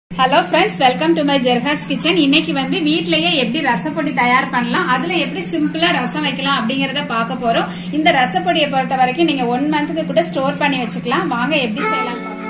Hello friends welcome to my ஜெர்ஹாஸ் kitchen இன்னைக்கு வந்து வீட்லயே எப்படி ரசப்பொடி தயார் பண்ணலாம் அதுல எப்படி சிம்பிளா ரசம் வைக்கலாம் அப்படிங்கறத பார்க்க போறோம் இந்த ரசப்பொடியை பொறுத்த வரைக்கும் நீங்க ஒன் மந்த்துக்கு கூட ஸ்டோர் பண்ணி வச்சுக்கலாம் வாங்க எப்படி செய்யலாம் பார்க்கலாம்.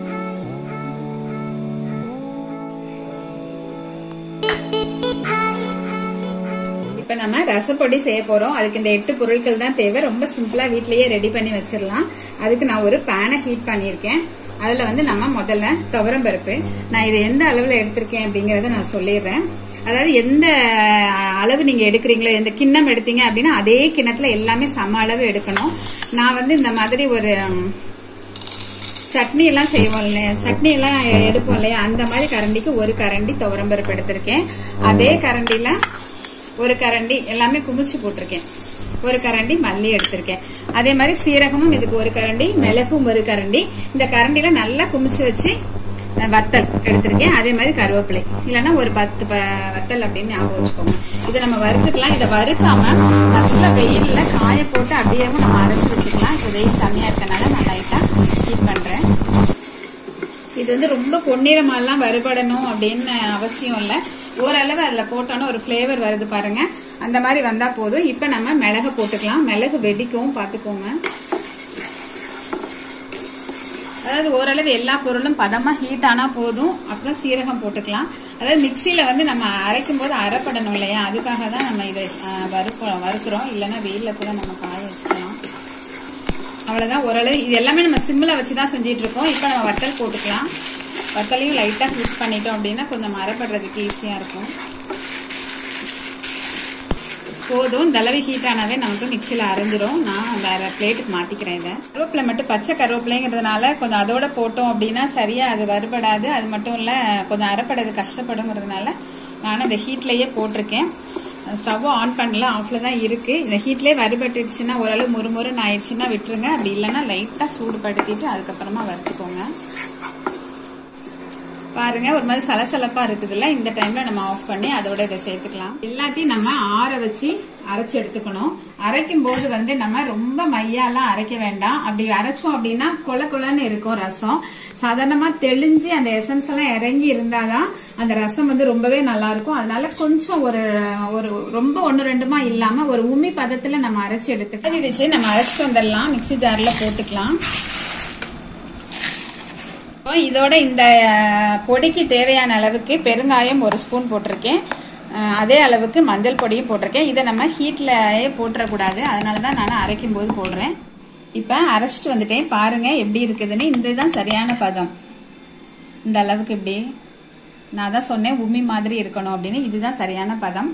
இப்ப நம்ம ரசப்பொடி செய்ய போறோம் அதுக்கு இந்த எட்டு பொருட்கள் தான் தேவை ரொம்ப சிம்பிளா வீட்லயே ரெடி பண்ணி வச்சிடலாம் அதுக்கு நான் ஒரு பேனை ஹீட் பண்ணியிருக்கேன் அதுல வந்து நம்ம முதல்ல துவரம் பருப்பு நான் இது எந்த அளவுல எடுத்திருக்கேன் அப்படிங்கறத நான் சொல்லிடுறேன் அதாவது எந்த அளவு நீங்க எடுக்கிறீங்களோ எந்த கிண்ணம் எடுத்தீங்க அப்படின்னா அதே கிண்ணத்துல எல்லாமே சம அளவு எடுக்கணும் நான் வந்து இந்த மாதிரி ஒரு ம், சட்னி எல்லாம் செய்வோம் இல்லையா சட்னி எல்லாம் எடுப்போம் இல்லையா அந்த மாதிரி கரண்டிக்கு ஒரு கரண்டி துவரம் பருப்பு எடுத்திருக்கேன் அதே கரண்டில ஒரு கரண்டி எல்லாமே குமிச்சு போட்டிருக்கேன் ஒரு கரண்டி மல்லி எடுத்திருக்கேன் அதே மாதிரி சீரகமும் இதுக்கு ஒரு கரண்டி மிளகும் ஒரு கரண்டி இந்த கரண்டில நல்லா குமிச்சு வச்சு அஹ், வத்தல் எடுத்திருக்கேன் அதே மாதிரி கருவேப்பிலை இல்லைன்னா ஒரு பத்து ப- வத்தல் அப்படின்னு ஞாபகம் வச்சுக்கோங்க இதை நம்ம வறுத்துக்கலாம் இதை வறுக்காம நல்லா வெயில்ல காய போட்டு அப்படியே நம்ம அரைச்சு வச்சுக்கலாம் இப்போ வெயில் கம்மியா இருக்கனால நான் லைட்டா ஹீட் பண்றேன் இது வந்து ரொம்ப பொன்னிறமாலாம் வறுபடணும் அப்படின்னு அவசியம் இல்ல ஓரளவு அதுல போட்டோன்னா ஒரு ஃபிளேவர் வருது பாருங்க அந்த மாதிரி வந்தா போதும் இப்ப நம்ம மிளகு போட்டுக்கலாம் மிளகு வெடிக்கவும் பாத்துக்கோங்க அதாவது ஓரளவு எல்லா பொருளும் பதமா ஹீட் ஆனா போதும் அப்புறம் சீரகம் போட்டுக்கலாம் அதாவது மிக்சியில வந்து நம்ம அரைக்கும் போது அரைப்படணும் இல்லையா அதுக்காக தான் நம்ம இதை அஹ், வறுப்போம் வறுக்கிறோம் இல்லைன்னா வெயில்ல கூட நம்ம காய வச்சுக்கலாம் அவ்வளவுதான் ஓரளவு இது எல்லாமே நம்ம சிம்மில் வச்சு தான் செஞ்சுட்டு இருக்கோம் இப்போ நம்ம வத்தல் போட்டுக்கலாம் வத்தலையும் லைட்டாக ஹீட் பண்ணிட்டோம் அப்படின்னா கொஞ்சம் மரப்படுறதுக்கு ஈஸியாக இருக்கும் போதும் தளவி ஹீட் ஆனாவே நமக்கு மிக்சியில் அரைஞ்சிரும் நான் வேற பிளேட்டுக்கு மாத்திக்கிறேன் இதை கருவேப்பிலை மட்டும் பச்சை கருவேப்பிலைங்கிறதுனால கொஞ்சம் அதோட போட்டோம் அப்படின்னா சரியா அது வறுபடாது அது மட்டும் இல்ல கொஞ்சம் அரைப்படுறது கஷ்டப்படுங்கிறதுனால நான் இந்த ஹீட்லயே போட்டிருக்கேன் ஸ்டவ் ஆன் பண்ணல ஆஃப்ல தான் இருக்கு இந்த ஹீட்லயே வறுபட்டுடுச்சுன்னா ஓரளவு முறுமுறுன்னு ஆயிடுச்சுன்னா விட்டுருங்க அப்படி இல்லைன்னா லைட்டா சூடுபடுத்திட்டு அதுக்கப்புறமா வறுத்துக்கோங்க பாருங்க ஒரு மாதிரி சலசலப்பா இருக்குதுல்ல இந்த டைம்ல நம்ம ஆஃப் பண்ணி அதோட இதை சேர்த்துக்கலாம் எல்லாத்தையும் நம்ம ஆற வச்சு அரைச்சு எடுத்துக்கணும் அரைக்கும் போது வந்து நம்ம ரொம்ப மையாலாம் அரைக்க வேண்டாம் அப்படி அரைச்சோம் அப்படின்னா கொல கொலன்னு இருக்கும் ரசம் சாதாரணமா தெளிஞ்சு அந்த எசன்ஸ் எல்லாம் இறங்கி இருந்தாதான் அந்த ரசம் வந்து ரொம்பவே நல்லா இருக்கும் அதனால கொஞ்சம் ஒரு ஒரு ரொம்ப ஒன்னு ரெண்டுமா இல்லாம ஒரு உமி பதத்துல நம்ம அரைச்சு எடுத்துக்கிடுச்சு நம்ம அரைச்சிட்டு வந்துடலாம் மிக்ஸி ஜார்ல போட்டுக்கலாம் இப்போ இதோட இந்த அஹ், பொடிக்கு தேவையான அளவுக்கு பெருங்காயம் ஒரு ஸ்பூன் போட்டிருக்கேன் அஹ், அதே அளவுக்கு மஞ்சள் பொடியும் போட்டிருக்கேன் இதை நம்ம ஹீட்லயே போட்டுறக்கூடாது அதனால தான் நான் அரைக்கும் போது போடுறேன் இப்போ அரைச்சிட்டு வந்துட்டேன் பாருங்க எப்படி இருக்குதுன்னு இதுதான் சரியான பதம் இந்த அளவுக்கு இப்படி நான் தான் சொன்னேன் உமி மாதிரி இருக்கணும் அப்படின்னு இதுதான் சரியான பதம்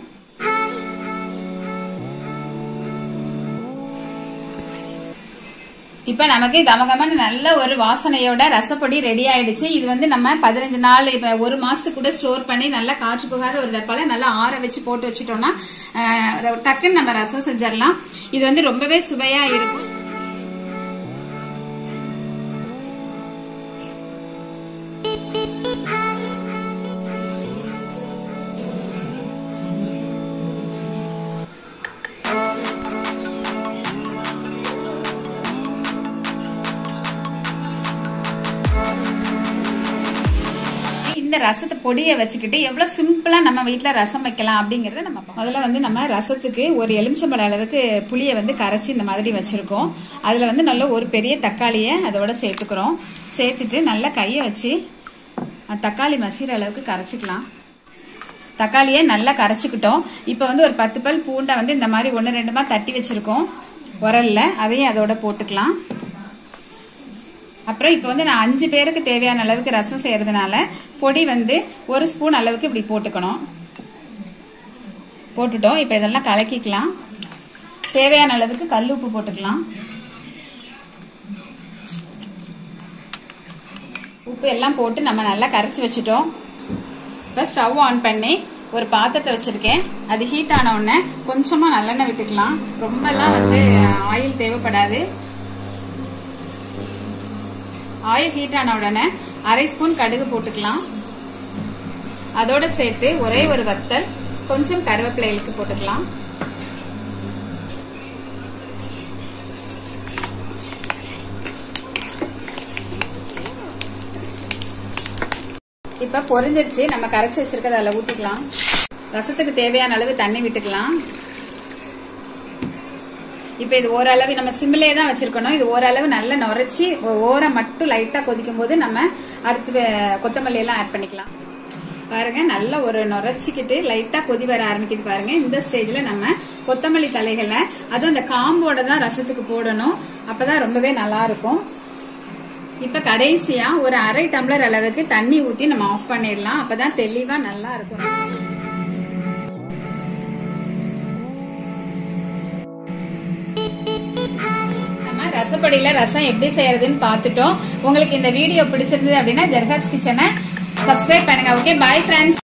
இப்ப நமக்கு கமகமன்னு நல்ல ஒரு வாசனையோட ரசப்பொடி ரெடி ஆயிடுச்சு இது வந்து நம்ம பதினஞ்சு நாள் இப்ப ஒரு மாசத்துக்கு கூட ஸ்டோர் பண்ணி நல்லா காற்று புகாத ஒரு டப்பால நல்லா ஆற வச்சு போட்டு வச்சுட்டோம்னா அஹ், டக்குன்னு நம்ம ரசம் செஞ்சிடலாம் இது வந்து ரொம்பவே சுவையா இருக்கும் இந்த ரசத்தை பொடியை வச்சுக்கிட்டு எவ்வளவு சிம்பிளா நம்ம வீட்ல ரசம் வைக்கலாம் அப்படிங்கறத நம்ம பார்ப்போம். முதல்ல வந்து நம்ம ரசத்துக்கு ஒரு எலுமிச்சம்பழ அளவுக்கு புளியை வந்து கரைச்சி இந்த மாதிரி வச்சிருக்கோம் அதுல வந்து நல்ல ஒரு பெரிய தக்காளியை அதோட சேர்த்துக்கிறோம் சேர்த்துட்டு நல்லா கையை வச்சு அந்த தக்காளி மசிற அளவுக்கு கரைச்சிக்கலாம் தக்காளியை நல்லா கரைச்சிக்கிட்டோம் இப்போ வந்து ஒரு பத்து பல் பூண்டை வந்து இந்த மாதிரி ஒன்று ரெண்டுமா தட்டி வச்சிருக்கோம் உரல்ல அதையும் அதோட போட்டுக்கலாம் அப்புறம் இப்போ வந்து நான் அஞ்சு பேருக்கு தேவையான அளவுக்கு ரசம் செய்யறதுனால பொடி வந்து ஒரு ஸ்பூன் அளவுக்கு இப்படி போட்டுக்கணும் போட்டுட்டோம் இப்போ இதெல்லாம் கலக்கிக்கலாம் தேவையான அளவுக்கு கல் உப்பு போட்டுக்கலாம் உப்பு எல்லாம் போட்டு நம்ம நல்லா கரைச்சி வச்சுட்டோம் இப்போ ஸ்டவ் ஆன் பண்ணி ஒரு பாத்திரத்தை வச்சிருக்கேன் அது ஹீட் ஆன உடனே கொஞ்சமா நல்லெண்ணெய் விட்டுக்கலாம் ரொம்பலாம் வந்து ஆயில் தேவைப்படாது ஆயில் ஹீட் ஆன உடனே அரை ஸ்பூன் கடுகு போட்டுக்கலாம் அதோட சேர்த்து ஒரே ஒரு வத்தல் கொஞ்சம் கருவேப்பிலை இழுத்து போட்டுக்கலாம் இப்ப பொரிஞ்சிருச்சு நம்ம கரைச்சி வச்சிருக்கத அதுல ஊத்திக்கலாம் ரசத்துக்கு தேவையான அளவு தண்ணி விட்டுக்கலாம் இப்ப இது ஓரளவு நம்ம சிம்மிலே தான் வச்சிருக்கணும் இது ஓரளவு நல்லா நுரைச்சி ஓரம் மட்டும் லைட்டா கொதிக்கும் போது நம்ம அடுத்து வே- கொத்தமல்லி எல்லாம் ஆட் பண்ணிக்கலாம் பாருங்க நல்ல ஒரு நுரைச்சிக்கிட்டு லைட்டா கொதி வர ஆரம்பிக்குது பாருங்க இந்த ஸ்டேஜ்ல நம்ம கொத்தமல்லி தலைகளை அதுவும் அந்த காம்போட தான் ரசத்துக்கு போடணும் அப்பதான் ரொம்பவே நல்லா இருக்கும் இப்ப கடைசியா ஒரு அரை டம்ளர் அளவுக்கு தண்ணி ஊத்தி நம்ம ஆஃப் பண்ணிடலாம் அப்பதான் தெளிவா நல்லா இருக்கும் நம்ம ரசப்படியில ரசம் எப்படி செய்யறதுன்னு பார்த்துட்டோம் உங்களுக்கு இந்த வீடியோ பிடிச்சிருந்தது அப்படின்னா ஜெர்ஹாட்ஸ் கிச்சனை சப்ஸ்கிரைப் பண்ணுங்க ஓகே பாய் ஃப்ரெண்ட்ஸ்